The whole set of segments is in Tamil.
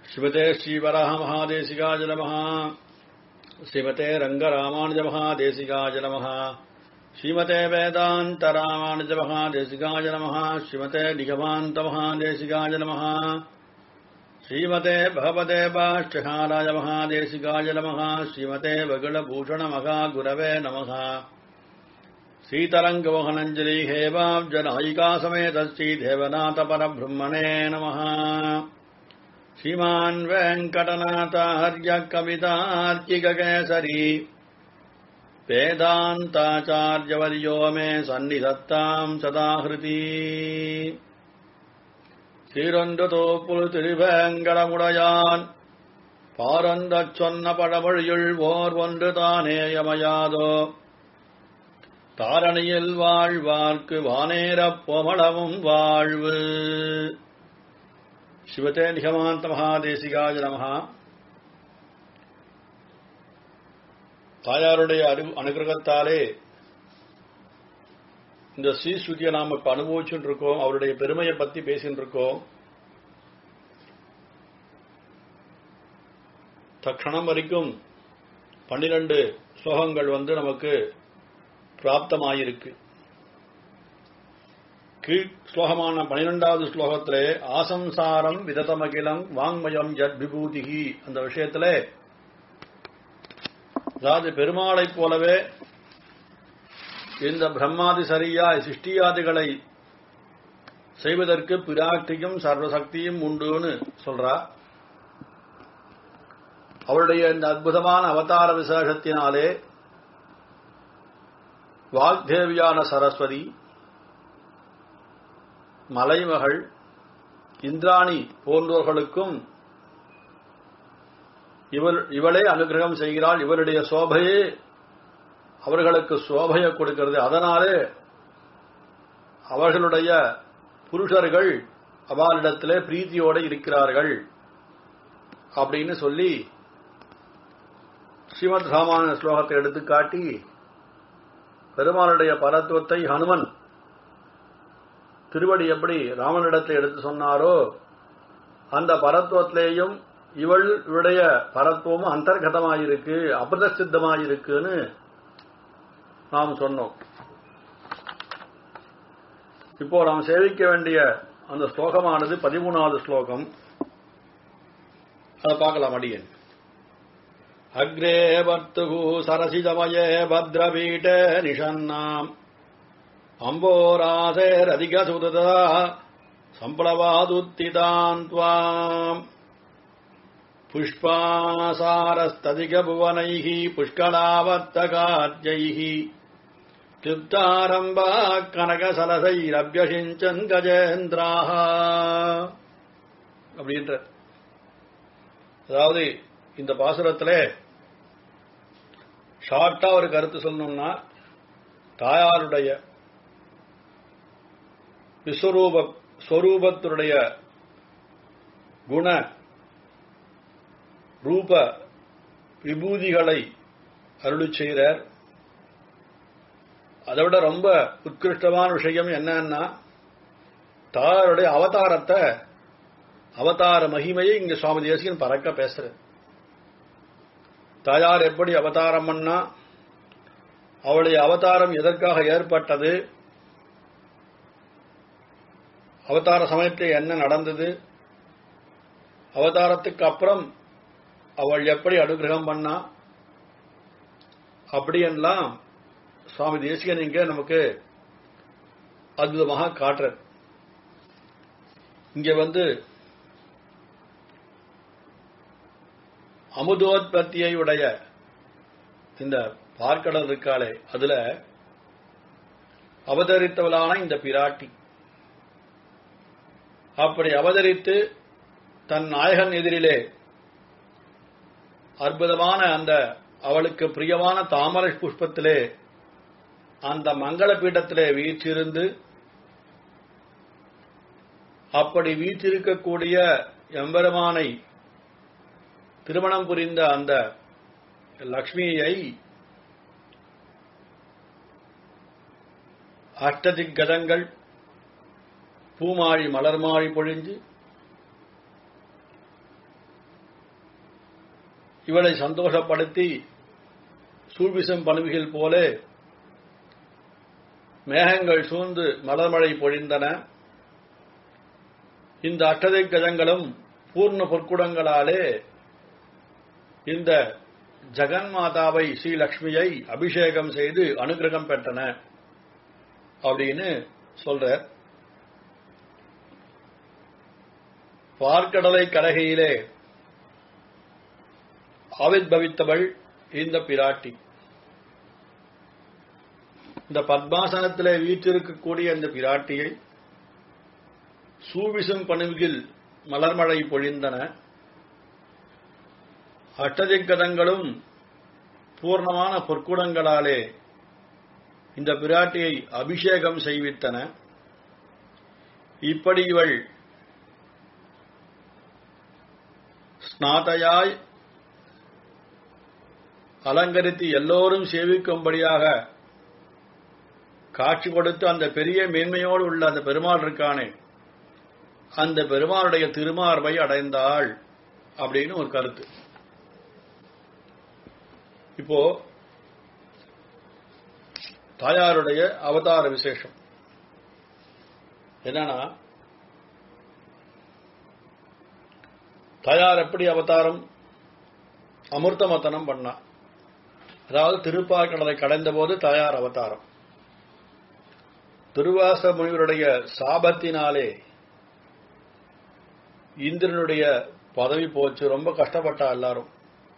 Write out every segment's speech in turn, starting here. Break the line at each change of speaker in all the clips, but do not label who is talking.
श्रीमते श्रीवराह महादेशिकाय नमः श्रीमते रङ्गरामानुज महादेशिकाय नमः श्रीमते वेदान्त रामानुज महादेशिकाय नमः श्रीमते निगमान्त महादेशिकाय नमः श्रीमते भगवते बाष्टहाराय महादेशिकाय नमः श्रीमते वगुलभूषणमहागुरवे नमः श्रीतरङ्गवहनञ्जलि हेवाब्जनायिका समेत श्रीदेवनाथ परब्रह्मणे नमः श्रीमान् वेङ्कटनाथार्य कवितार्किककेसरी वेदान्ताचार्यवर्यो मे सन्निधत्ताम् सदाहृति சீரொன்றுதோப்புல் திருவேங்கடமுடையான் பாரந்தச் சொன்ன பழமொழியுள் ஓர் ஒன்று தானேயமையாதோ தாரணியில் வாழ்வார்க்கு வானேரப் பொமளவும் வாழ்வு சிவத்தே நிகமாந்த மகாதேசிகாய நமஹா தாயாருடைய அறிவு அனுகிரகத்தாலே இந்த ஸ்ரீஸ்ருதியை நாம இப்ப அனுபவிச்சுட்டு இருக்கோம் அவருடைய பெருமையை பத்தி பேசிட்டு இருக்கோம் தக்ஷணம் வரைக்கும் பன்னிரண்டு ஸ்லோகங்கள் வந்து நமக்கு பிராப்தமாயிருக்கு கீழ் ஸ்லோகமான பனிரெண்டாவது ஸ்லோகத்திலே ஆசம்சாரம் விததமகிலம் வாங்மயம் யத் விபூதிகி அந்த விஷயத்திலே அதாவது பெருமாளைப் போலவே இந்த பிரம்மாதி சரியாய் சிருஷ்டியாதிகளை செய்வதற்கு பிராட்டியும் சர்வசக்தியும் உண்டுன்னு சொல்றா அவருடைய இந்த அற்புதமான அவதார விசேஷத்தினாலே வாக்தேவியான சரஸ்வதி மலைமகள் இந்திராணி போன்றோர்களுக்கும் இவள் இவளே அனுகிரகம் செய்கிறாள் இவருடைய சோபையே அவர்களுக்கு சோபையை கொடுக்கிறது அதனாலே அவர்களுடைய புருஷர்கள் அவளிடத்திலே பிரீத்தியோடு இருக்கிறார்கள் அப்படின்னு சொல்லி ஸ்ரீமத் ராமாயண ஸ்லோகத்தை எடுத்து காட்டி பெருமாளுடைய பரத்துவத்தை ஹனுமன் திருவடி எப்படி ராமனிடத்தை எடுத்து சொன்னாரோ அந்த பரத்துவத்திலேயும் இவள் இவளுடைய பரத்துவமும் அந்தர்கதமாயிருக்கு அபதசித்தமாயிருக்குன்னு நாம் சொன்னோம் இப்போ நாம் சேவிக்க வேண்டிய அந்த ஸ்லோகமானது பதிமூணாவது ஸ்லோகம் அதை பார்க்கலாம் அடியன் அக்ரே வர்த்துகு சரசிதமயே பத்ரபீட நிஷன்னாம் அம்போராசேரதிகசுதா சம்பளவாதுத்திதான் துவாம் पुष्पासारस्तदिगभुवनैः पुष्कलावर्तकाद्यैः क्लुप्तारम्भा कनकसलसैरभ्यषिञ्चन् கஜேந்திராக அப்படின்ற அதாவது இந்த பாசுரத்துல ஷார்ட்டா ஒரு கருத்து சொல்லணும்னா தாயாருடைய விஸ்வரூப ஸ்வரூபத்தினுடைய குண ரூப விபூதிகளை அருளி செய்கிறார் அதை விட ரொம்ப உத்கிருஷ்டமான விஷயம் என்னன்னா தாயாருடைய அவதாரத்தை அவதார மகிமையை இங்க சுவாமி தேசிகன் பறக்க பேசுற தாயார் எப்படி அவதாரம் பண்ணா அவளுடைய அவதாரம் எதற்காக ஏற்பட்டது அவதார சமயத்தில் என்ன நடந்தது அவதாரத்துக்கு அப்புறம் அவள் எப்படி அனுகிரகம் பண்ணா அப்படியெல்லாம் சுவாமி தேசிகன் இங்க நமக்கு அற்புதமாக காட்டுற இங்க வந்து அமுதோத்பத்தியை உடைய இந்த பார்க்கடல் இருக்காளே அதுல அவதரித்தவளான இந்த பிராட்டி அப்படி அவதரித்து தன் நாயகன் எதிரிலே அற்புதமான அந்த அவளுக்கு பிரியமான தாமரை புஷ்பத்திலே அந்த மங்கள பீடத்திலே வீற்றிருந்து அப்படி வீற்றிருக்கக்கூடிய எம்பெருமானை திருமணம் புரிந்த அந்த லக்ஷ்மியை அஷ்டதிக்கதங்கள் பூமாழி மலர்மாழி பொழிஞ்சு இவளை சந்தோஷப்படுத்தி சூழ்விசம் பணுவிகள் போல மேகங்கள் சூழ்ந்து மலர்மழை பொழிந்தன இந்த அட்டதை கஜங்களும் பூர்ண பொற்குடங்களாலே இந்த ஜெகன்மாதாவை ஸ்ரீலக்ஷ்மியை அபிஷேகம் செய்து அனுகிரகம் பெற்றன அப்படின்னு சொல்ற பார்க்கடலை கடகையிலே ஆவிர்பவித்தவள் இந்த பிராட்டி இந்த பத்மாசனத்திலே வீற்றிருக்கக்கூடிய இந்த பிராட்டியை சூவிசும் பணுகில் மலர்மழை பொழிந்தன அட்டதிக்கதங்களும் பூர்ணமான பொற்குடங்களாலே இந்த பிராட்டியை அபிஷேகம் செய்வித்தன இப்படி இவள் ஸ்நாதையாய் அலங்கரித்து எல்லோரும் சேவிக்கும்படியாக காட்சி கொடுத்து அந்த பெரிய மேன்மையோடு உள்ள அந்த பெருமாள் இருக்கானே அந்த பெருமாளுடைய திருமார்பை அடைந்தாள் அப்படின்னு ஒரு கருத்து இப்போ தாயாருடைய அவதார விசேஷம் என்னன்னா தாயார் எப்படி அவதாரம் அமிர்தமத்தனம் பண்ணா அதாவது திருப்பாக்கடலை கடைந்த போது தாயார் அவதாரம் திருவாச முனிவருடைய சாபத்தினாலே இந்திரனுடைய பதவி போச்சு ரொம்ப கஷ்டப்பட்டா எல்லாரும்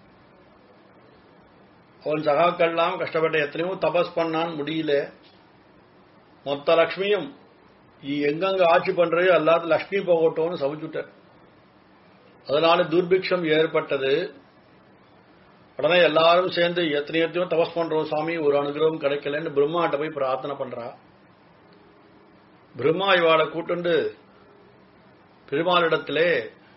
அவன் சகாக்கள்லாம் கஷ்டப்பட்ட எத்தனையோ தபஸ் பண்ணான் முடியல மொத்த லக்ஷ்மியும் நீ எங்கெங்க ஆட்சி பண்றையோ எல்லாத்தையும் லக்ஷ்மி போகட்டும்னு சமைச்சுட்ட அதனால துர்பிக்ஷம் ஏற்பட்டது உடனே எல்லாரும் சேர்ந்து எத்தனை எத்தனையோ தபஸ் பண்றோம் சாமி ஒரு அனுகிரகம் கிடைக்கலன்னு பிரம்மாட்ட போய் பிரார்த்தனை பண்றா பிரம்மா இவாளை கூட்டுண்டு பெருமாளிடத்திலே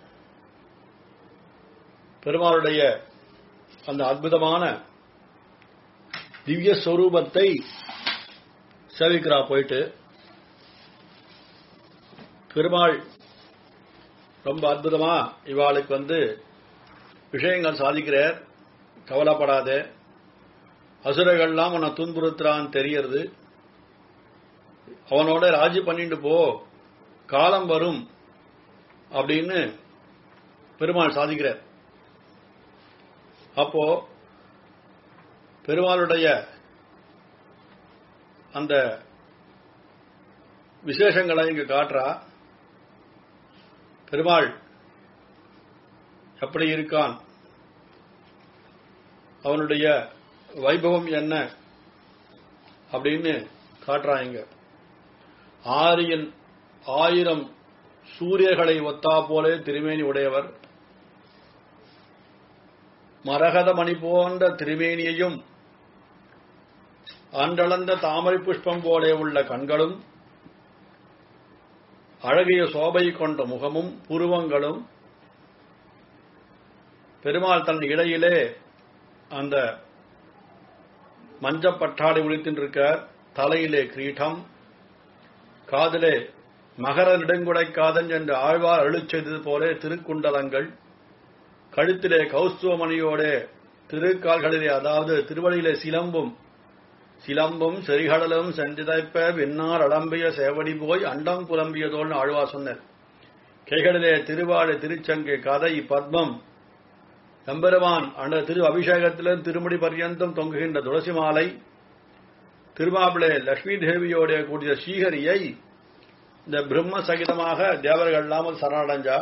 பெருமாளுடைய அந்த அற்புதமான திவ்ய ஸ்வரூபத்தை சேவிக்கிறா போயிட்டு பெருமாள் ரொம்ப அற்புதமா இவாளுக்கு வந்து விஷயங்கள் சாதிக்கிறார் கவலைப்படாதே அசுரர்கள்லாம் உன்னை துன்புறுத்துறான்னு தெரியறது அவனோட ராஜி பண்ணிட்டு போ காலம் வரும் அப்படின்னு பெருமாள் சாதிக்கிறார் அப்போ பெருமாளுடைய அந்த விசேஷங்களை இங்கு காட்டுறா பெருமாள் எப்படி இருக்கான் அவனுடைய வைபவம் என்ன அப்படின்னு காட்டுறாங்க ஆரியன் ஆயிரம் சூரியர்களை ஒத்தா போலே திருமேனி உடையவர் மரகத மணி போன்ற திருமேனியையும் அன்றளந்த தாமரை புஷ்பம் போலே உள்ள கண்களும் அழகிய சோபை கொண்ட முகமும் புருவங்களும் பெருமாள் தன் இடையிலே அந்த மஞ்சப்பட்டாடை உளித்தின்றிருக்கார் தலையிலே கிரீட்டம் காதிலே மகர நெடுங்குடை காதன் என்று ஆழ்வார் அருளிச் செய்தது போலே திருக்குண்டலங்கள் கழுத்திலே கௌஸ்துவமணியோட திருக்கால்களிலே அதாவது திருவடியிலே சிலம்பும் சிலம்பும் செறிகடலும் சென்றிதைப்ப விண்ணார் அடம்பிய சேவடி போய் அண்டம் புலம்பியதோல்னு ஆழ்வார் சொன்னார் கைகளிலே திருவாடு திருச்சங்கு கதை பத்மம் எம்பெருமான் அந்த திரு அபிஷேகத்திலும் திருமுடி பர்யந்தம் தொங்குகின்ற துளசி மாலை திருமாப்பிளே லட்சுமி தேவியோட கூடிய ஸ்ரீஹரியை இந்த பிரம்ம சகிதமாக தேவர்கள் இல்லாமல் சரணடைஞ்சா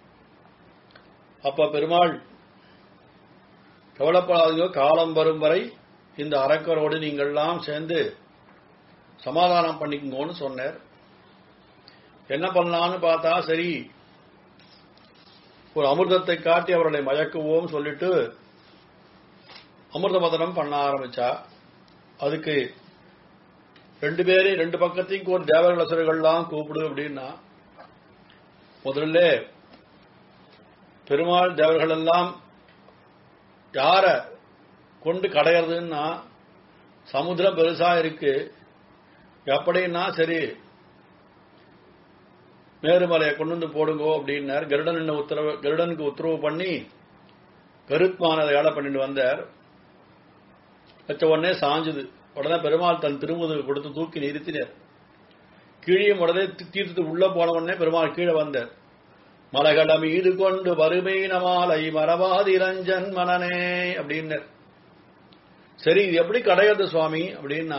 அப்ப பெருமாள் கவலைப்படாதீங்க காலம் வரும் வரை இந்த அரக்கரோடு நீங்கள்லாம் சேர்ந்து சமாதானம் பண்ணிக்கோன்னு சொன்னார் என்ன பண்ணலான்னு பார்த்தா சரி ஒரு அமிர்தத்தை காட்டி அவர்களை மயக்குவோம் சொல்லிட்டு அமிர்த மதனம் பண்ண ஆரம்பிச்சா அதுக்கு ரெண்டு பேரையும் ரெண்டு பக்கத்தையும் ஒரு தேவர்கள் அசுரர்கள்லாம் கூப்பிடு அப்படின்னா முதல்ல பெருமாள் தேவர்கள் எல்லாம் யார கொண்டு கடையிறதுன்னா சமுத்திரம் பெருசா இருக்கு எப்படின்னா சரி மேருமலையை கொண்டு வந்து போடுங்கோ அப்படின்னார் கருடன் என்ன உத்தரவு கருடனுக்கு உத்தரவு பண்ணி கருத்மான அதை ஏழை பண்ணிட்டு வந்தார் வச்ச உடனே சாஞ்சுது உடனே பெருமாள் தன் திருமுதுகு கொடுத்து தூக்கி நிறுத்தினார் கீழே உடனே தீர்த்தத்துக்கு உள்ள போன உடனே பெருமாள் கீழே வந்தார் மலகட மீது கொண்டு வறுமை நமாலை மரபாதி ரஞ்சன் மனனே அப்படின்னு சரி இது எப்படி கடையாது சுவாமி அப்படின்னா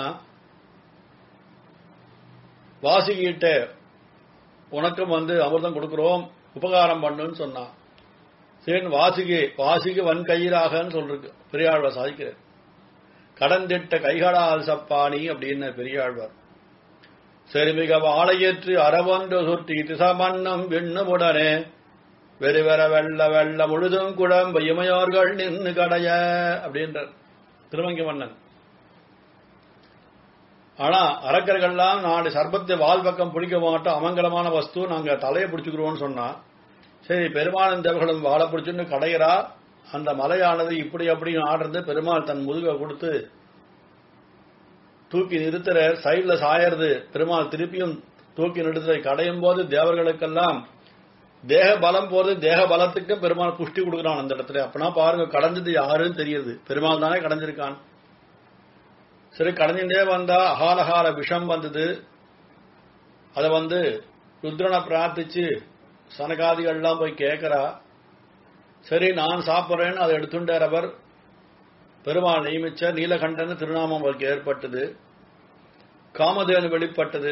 வாசிகிட்ட உனக்கும் வந்து அமிர்தம் கொடுக்கிறோம் உபகாரம் பண்ணுன்னு சொன்னான் சரி வாசிகை வாசிக்கு வன் கையிலாகன்னு சொல்றது பெரியாழ்வார் சாதிக்கிறார் கடந்திட்ட கைகளால் சப்பானி அப்படின்னு பெரியாழ்வார் செருமிக வாழையற்று அறவொன்று சுற்றி திசமன்னம் விண்ணுமுடனே வெறுவெற வெள்ள வெள்ள முழுதும் குழம்பு இமையோர்கள் நின்று கடைய அப்படின்றார் திருமங்கி மன்னன் ஆனா அரக்கர்கள்லாம் நாடு சர்பத்தை வால் பக்கம் பிடிக்க மாட்டோம் அமங்கலமான வஸ்து நாங்க தலையை பிடிச்சுக்கிறோம்னு சொன்னா சரி பெருமாளும் தேவர்களும் வாழை பிடிச்சுன்னு கடையிறா அந்த மலையானது இப்படி அப்படி ஆடுறது பெருமாள் தன் முதுகை கொடுத்து தூக்கி நிறுத்துற சைடுல சாயறது பெருமாள் திருப்பியும் தூக்கி நிறுத்துற கடையும் போது தேவர்களுக்கெல்லாம் தேக பலம் போது தேக பலத்துக்கு பெருமாள் புஷ்டி கொடுக்குறான் அந்த இடத்துல அப்பனா பாருங்க கடைஞ்சது யாருன்னு தெரியுது பெருமாள் தானே கடைஞ்சிருக்கான் சரி கடைஞ்சுட்டே வந்தா அகாலகால விஷம் வந்தது அதை வந்து ருத்ரனை பிரார்த்திச்சு சனகாதிகள்லாம் போய் கேட்கிறா சரி நான் சாப்பிட்றேன்னு அதை எடுத்துட்டார் அவர் பெருமாள் நியமிச்ச நீலகண்டன் திருநாமம் அவருக்கு ஏற்பட்டது காமதேனு வெளிப்பட்டது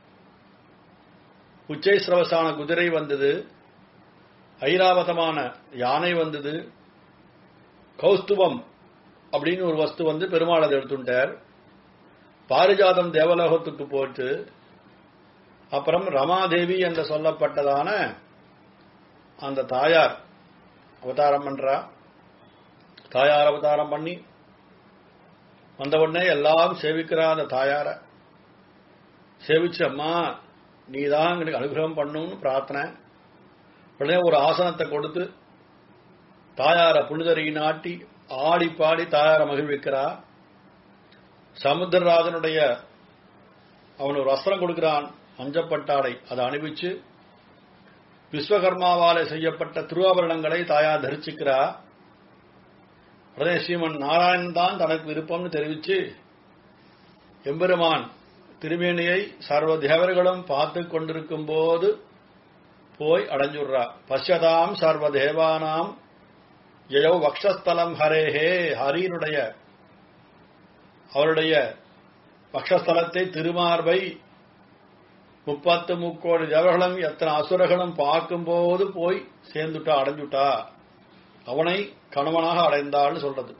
உச்சை சிரவசான குதிரை வந்தது ஐராவதமான யானை வந்தது கௌஸ்துபம் அப்படின்னு ஒரு வஸ்து வந்து பெருமாள் அதை எடுத்துட்டார் பாரிஜாதம் தேவலோகத்துக்கு போட்டு அப்புறம் ரமாதேவி என்று சொல்லப்பட்டதான அந்த தாயார் அவதாரம் பண்றா தாயார் அவதாரம் பண்ணி வந்த உடனே எல்லாம் சேவிக்கிறா அந்த தாயார சேவிச்சு அம்மா நீ தான் எங்களுக்கு அனுகிரகம் பண்ணணும்னு பிரார்த்தனை உடனே ஒரு ஆசனத்தை கொடுத்து தாயார புனிதரை நாட்டி ஆடி பாடி தாயார மகிழ்விக்கிறா சமுத்திரராஜனுடைய அவன் ஒரு வஸ்திரம் கொடுக்கிறான் அஞ்சப்பட்டாடை அதை அணிவிச்சு விஸ்வகர்மாவாலே செய்யப்பட்ட திருவாபரணங்களை தாயார் தரிசிக்கிறா உடனே ஸ்ரீமன் நாராயணன் தான் தனக்கு விருப்பம்னு தெரிவிச்சு எம்பெருமான் திருமேனியை சர்வ தேவர்களும் பார்த்து கொண்டிருக்கும் போது போய் அடைஞ்சுடுறா பஷ்யதாம் சர்வ தேவானாம் எயோ வக்ஷஸ்தலம் ஹரேஹே ஹரியினுடைய அவருடைய வக்ஷஸ்தலத்தை திருமார்பை முப்பத்து முக்கோடி தேவர்களும் எத்தனை அசுரர்களும் பார்க்கும்போது போய் சேர்ந்துட்டா அடைஞ்சுட்டா அவனை கணவனாக அடைந்தாள்னு சொல்றது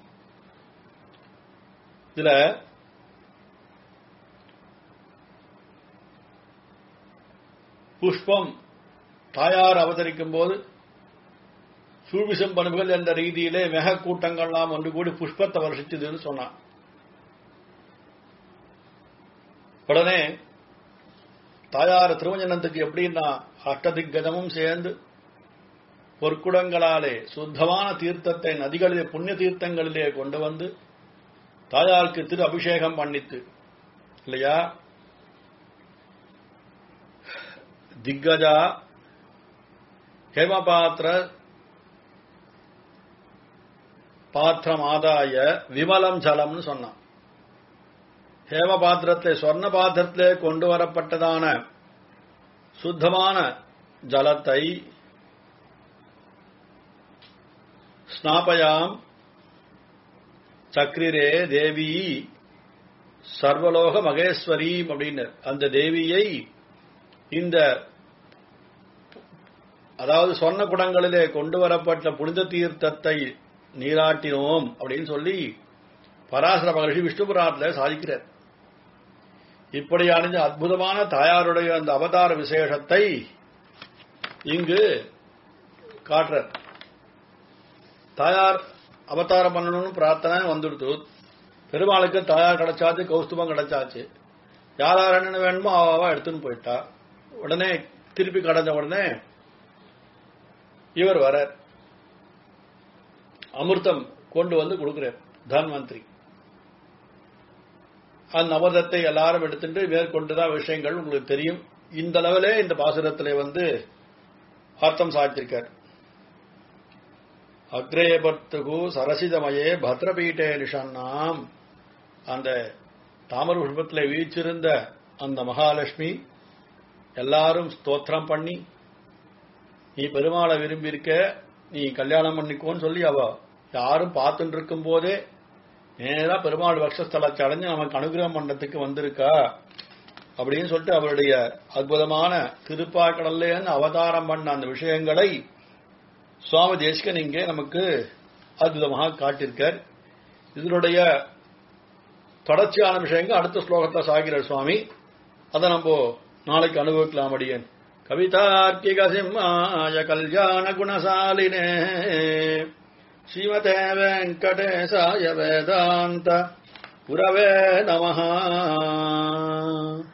இதுல புஷ்பம் தாயார் அவதரிக்கும் போது சூழ்விசம் பண்புகள் என்ற ரீதியிலே மெக கூட்டங்கள்லாம் ஒன்று கூடி புஷ்பத்தை வருஷிச்சதுன்னு சொன்னான் உடனே தாயார் திருவஞ்சனத்துக்கு எப்படின்னா அஷ்டதிக்கஜமும் சேர்ந்து பொற்குடங்களாலே சுத்தமான தீர்த்தத்தை நதிகளிலே புண்ணிய தீர்த்தங்களிலே கொண்டு வந்து தாயாருக்கு திரு அபிஷேகம் பண்ணித்து இல்லையா திக்கஜா ஹேமபாத்திர பாத்திரம் ஆதாய விமலம் ஜலம்னு சொன்னான் ஹேம பாத்திரத்திலே சொர்ண பாத்திரத்திலே கொண்டு வரப்பட்டதான சுத்தமான ஜலத்தை ஸ்நாபயாம் சக்ரிரே தேவி சர்வலோக மகேஸ்வரி அப்படின்னு அந்த தேவியை இந்த அதாவது சொன்ன குடங்களிலே கொண்டு வரப்பட்ட புனித தீர்த்தத்தை நீராட்டினோம் அப்படின்னு சொல்லி பராசர மகர்ஷி விஷ்ணுபுராணத்தில் சாதிக்கிறார் இப்படி அணிஞ்ச அற்புதமான தாயாருடைய அந்த அவதார விசேஷத்தை இங்கு காட்டுறார் தாயார் அவதாரம் பண்ணணும்னு பிரார்த்தனை வந்துடுத்து பெருமாளுக்கு தாயார் கிடைச்சாச்சு கௌஸ்துபம் கிடைச்சாச்சு யார் யார் என்ன வேணுமோ அவாவா எடுத்துன்னு போயிட்டா உடனே திருப்பி கடைஞ்ச உடனே இவர் வர அமிர்தம் கொண்டு வந்து கொடுக்கிறார் தன்வந்திரி அந்த அமிர்தத்தை எல்லாரும் எடுத்துட்டு மேற்கொண்டுதான் விஷயங்கள் உங்களுக்கு தெரியும் இந்த அளவிலே இந்த பாசுரத்திலே வந்து அர்த்தம் சாதிச்சிருக்கார் அக்ரே பர்த்துகு சரசிதமயே பத்ரபீட்டே நிஷன்னாம் அந்த தாமர புஷ்பத்தில் வீச்சிருந்த அந்த மகாலட்சுமி எல்லாரும் ஸ்தோத்திரம் பண்ணி நீ பெருமாளை விரும்பி இருக்க நீ கல்யாணம் பண்ணிக்கோன்னு சொல்லி அவ யாரும் பார்த்துட்டு இருக்கும் போதே நேரா பெருமாள் வக்ஷஸ்தலத்தை அடைஞ்சு நமக்கு அனுகிரகம் பண்றதுக்கு வந்திருக்கா அப்படின்னு சொல்லிட்டு அவருடைய அற்புதமான திருப்பாக்கடல்லேன்னு அவதாரம் பண்ண அந்த விஷயங்களை சுவாமி தேசிகன் இங்கே நமக்கு அற்புதமாக காட்டியிருக்கார் இதனுடைய தொடர்ச்சியான விஷயங்கள் அடுத்த ஸ்லோகத்தில் சாகிறார் சுவாமி அதை நம்ம நாளைக்கு அனுபவிக்கலாம் அடியேன் கவிதார்க்கிக சிம்மாய கல்யாண குணசாலினே ஸ்ரீமதே வெங்கடேசாய வேதாந்த குரவே நமஹா